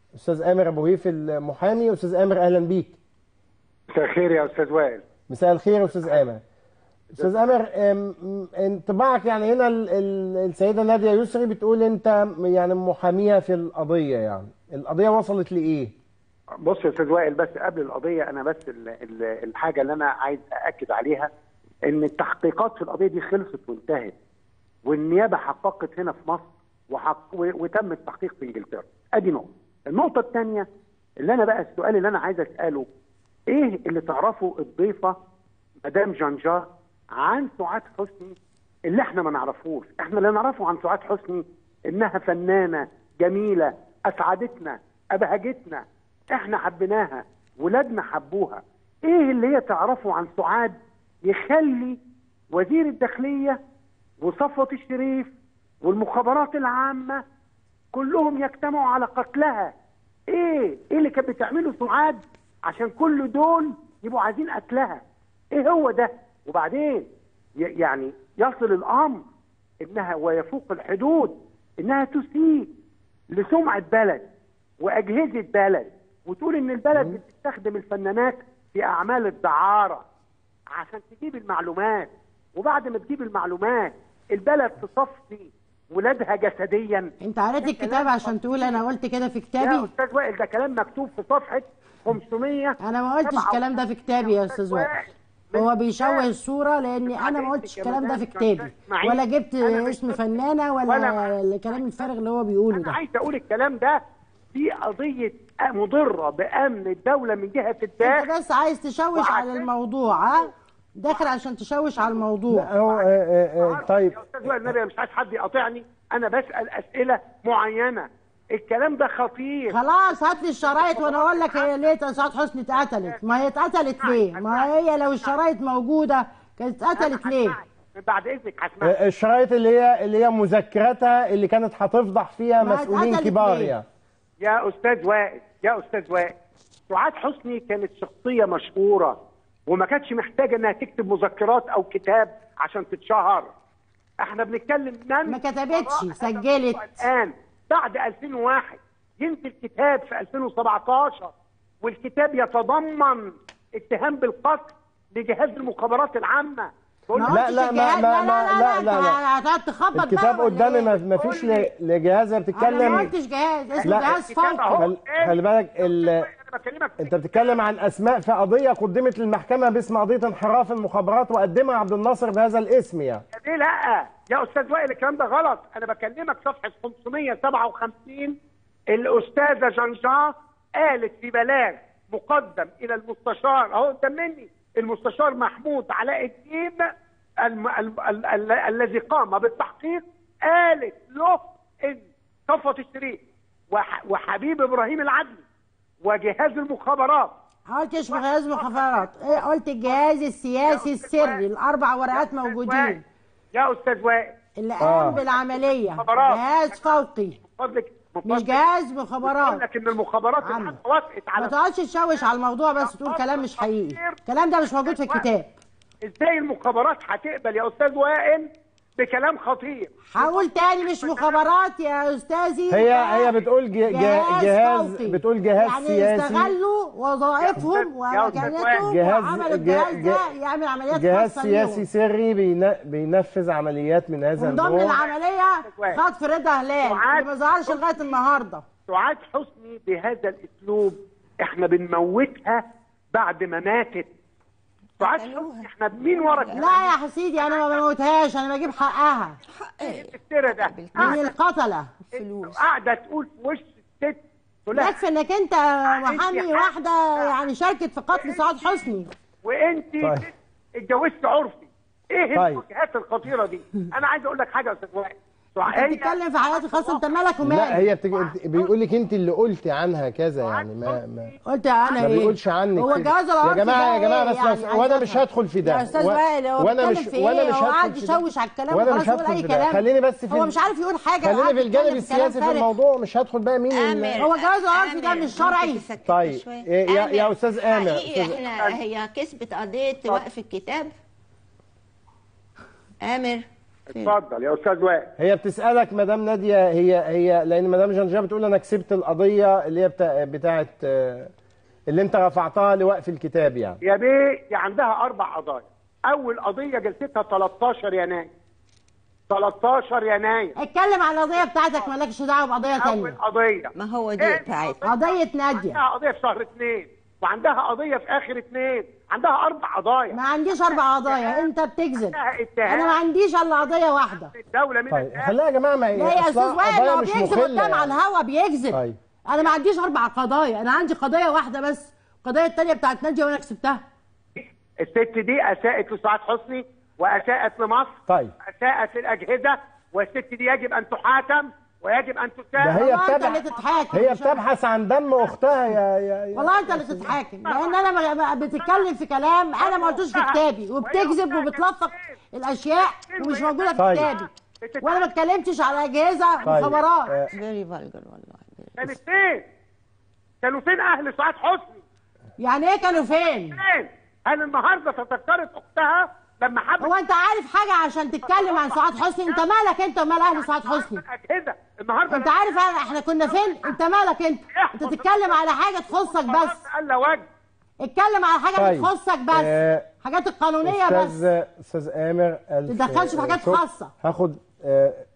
استاذ امر ابو هيف المحامي استاذ امر اهلا بيك مساء الخير يا استاذ وائل مساء الخير استاذ امر استاذ امر أم، انطباعك يعني هنا ال- ال- السيده ناديه يسري بتقول انت يعني محاميها في القضيه يعني القضيه وصلت لايه بص يا استاذ وائل بس قبل القضيه انا بس ال- ال- الحاجه اللي انا عايز ااكد عليها ان التحقيقات في القضيه دي خلصت وانتهت والنيابه حققت هنا في مصر وحق و- وتم التحقيق في انجلترا ادي نقطه النقطه الثانيه اللي انا بقى السؤال اللي انا عايز اساله ايه اللي تعرفه الضيفه مدام جانجا عن سعاد حسني اللي احنا ما نعرفوش احنا اللي نعرفه عن سعاد حسني انها فنانه جميله اسعدتنا ابهجتنا احنا حبيناها ولادنا حبوها ايه اللي هي تعرفه عن سعاد يخلي وزير الداخليه وصفوه الشريف والمخابرات العامه كلهم يجتمعوا على قتلها ايه ايه اللي كانت بتعمله سعاد عشان كل دول يبقوا عايزين قتلها ايه هو ده وبعدين ي- يعني يصل الامر انها ويفوق الحدود انها تسيء لسمعه بلد واجهزه بلد وتقول ان البلد بتستخدم الفنانات في اعمال الدعاره عشان تجيب المعلومات وبعد ما تجيب المعلومات البلد تصفي ولادها جسديا انت قريت الكتاب عشان تقول انا قلت كده في يا كتابي استاذ وائل ده كلام مكتوب في صفحه 500 انا ما قلتش الكلام ده في كتابي يا استاذ وائل هو بيشوه الصوره لاني انا ما قلتش الكلام ده في كتابي ولا جبت اسم فنانه ولا الكلام الفارغ اللي هو بيقوله انا ده عايز اقول الكلام ده في قضيه مضره بامن الدوله من جهه انت الداخل بس عايز تشوش على الموضوع ها داخل عشان تشوش على الموضوع لا هو آه، آه، آه، طيب يا استاذ وائل النبي أنا مش عايز حد يقاطعني انا بسال اسئله معينه الكلام ده خطير خلاص هات لي الشرايط وانا اقول لك هي ليه سعاد حسني اتقتلت ما هي اتقتلت ليه ما هي لو الشرايط موجوده كانت اتقتلت ليه بعد اذنك هسمعك آه، الشرايط اللي هي اللي هي مذكراتها اللي كانت هتفضح فيها ما مسؤولين اتقتلت كبار ليه؟ يعني يا استاذ وائل يا استاذ وائل سعاد حسني كانت شخصيه مشهوره وما كانتش محتاجه انها تكتب مذكرات او كتاب عشان تتشهر احنا بنتكلم من ما كتبتش، وراء هذا سجلت. الموضوع الان بعد 2001 ينزل كتاب في 2017 والكتاب يتضمن اتهام بالقتل لجهاز المخابرات العامه بقول ما لك لا، قلتش لا، ما- الجهاز- ما- ما- لا، انت لا، لا. هتقعد تخبط بقى الكتاب ولا قدامي إيه؟ ما ما فيش قول لي. ل- لجهاز انا ما بتتكلم قلتش جهاز اسمه لا، جهاز الكتاب فوقي أهو. خل- خلي بالك ال- انا بكلمك في انت بتتكلم عن اسماء في قضيه قدمت للمحكمه باسم قضيه انحراف المخابرات وقدمها عبد الناصر بهذا الاسم يعني ليه لا يا استاذ وائل الكلام ده غلط انا بكلمك صفحه 557 الاستاذه جانجان قالت في بلاغ مقدم الى المستشار اهو قدام مني المستشار محمود علاء الدين الم... ال... ال... ال... الذي قام بالتحقيق قالت له ان صفوه الشريف وح... وحبيب ابراهيم العدلي وجهاز المخابرات ما قلتش جهاز مخابرات إيه قلت الجهاز السياسي السري الاربع ورقات موجودين يا استاذ وائل اللي آه. قام بالعمليه مخابرات. جهاز فوقي من فضلك من مش فضلك. جهاز بقول مخابرات لك ان المخابرات عم. العامة وافقت ما على تقعدش تشوش على الموضوع بس تقول كلام مش حقيقي الكلام ده مش موجود في الكتاب ازاي المخابرات هتقبل يا استاذ وائل بكلام خطير هقول تاني مش مخابرات يا استاذي هي هي بتقول ج- ج- جهاز فوقي. بتقول جهاز يعني سياسي استغلوا وظائفهم يا أستاذ وائل. ومكانتهم جهاز- وعملوا ج- الجهاز ده ج- يعمل عمليات جهاز خاصة سياسي ليهم. سري بين- بينفذ عمليات من هذا من ضمن النوع العملية وائل. خطف رضا هلال وعاد- اللي ما ظهرش لغاية النهاردة سعاد حسني بهذا الاسلوب احنا بنموتها بعد ما ماتت سعاد حسني احنا مين ورا لا يا حسيدي انا ما بموتهاش انا بجيب حقها السيره ده من قاعده القتلة قاعده تقول في وش الست تقول لها يكفي انك انت محامي واحدة يعني شاركت في قتل سعاد حسني وانت طيب. ست اتجوزت عرفي ايه طيب. الوجهات الخطيره دي انا عايز اقول لك حاجه يا استاذ وائل انت بتتكلم في حياتي الخاصة انت مالك ومالي لا هي بتج... بيقول لك انت اللي قلتي عنها كذا يعني ما ما قلت انا ما ايه بيقولش عنك هو كده. الجواز يا العرفي جماعه ده يا جماعه إيه بس يعني؟ بس عايز وانا أفهم. مش هدخل في ده يا استاذ و- وائل هو وانا بيتكلم مش في وانا ايه مش هو هدخل قاعد في ده. يشوش على الكلام وانا وخلاص مش يقول هدخل اي في ده كلام خليني بس في هو ال- مش عارف يقول حاجه خليني قاعد في الجانب يتكلم كلام السياسي في فارغ. الموضوع مش هدخل بقى مين ال- آمر. هو الجواز العرفي ده آمر، مش شرعي ممكن تسكت طيب شوية؟ إيه يا- يا آمر، أستاذ آمر، حقيقي أستاذ- احنا هي كسبت قضية وقف الكتاب آمر اتفضل يا استاذ وائل هي بتسالك مدام ناديه هي هي لان مدام جنجا بتقول انا كسبت القضيه اللي هي بتاع بتاعه آه، اللي انت رفعتها لوقف الكتاب يعني يا بيه دي عندها اربع قضايا اول قضيه جلستها 13 يناير 13 يناير اتكلم على القضيه بتاعتك مالكش دعوه بقضيه اول تانية قضيه ما هو دي إيه بتاعتها قضيه ناديه عندها قضيه في شهر اثنين وعندها قضيه في اخر اثنين عندها اربع قضايا ما عنديش اربع قضايا انت بتكذب عندها اتهام انا ما عنديش الا قضيه واحده الدوله من طيب الآن. خليها يا جماعه ما لا يا استاذ أصلها وائل قضايا هو مش بيكذب مخلة قدام على يعني. الهوا بيكذب طيب. انا ما عنديش اربع قضايا انا عندي قضيه واحده بس القضيه الثانيه بتاعت ناديه وانا كسبتها الست دي اساءت لسعاد حسني واساءت لمصر طيب اساءت للاجهزه والست دي يجب ان تحاكم ويجب ان ده تساءل هي والله انت اللي بتبحث تتحاكم هي مش أنا. بتبحث عن دم اختها يا يا, يا والله انت اللي تتحاكم لان انا ما- ما بتتكلم في كلام انا ما قلتوش في كتابي وبتكذب وبتلفق الاشياء ومش موجوده في طيب. كتابي وانا ما اتكلمتش على اجهزه طيب وخبرات آه، فيري فالجر والله كانت فين؟ كانوا فين اهل سعاد حسني؟ يعني ايه كانوا فين فين؟ هل النهارده تذكرت اختها لما حبت هو انت عارف حاجه عشان تتكلم عن سعاد حسني انت مالك انت ومال اهل سعاد حسني الاجهزه النهارده انت عارف انا- احنا كنا فين انت مالك انت انت تتكلم على حاجه تخصك بس قال لا وجه اتكلم على حاجه طيب. بتخصك بس آه، حاجات القانونيه بس استاذ استاذ امر ألف تدخلش في آه، حاجات شكر. خاصة. هاخد آه،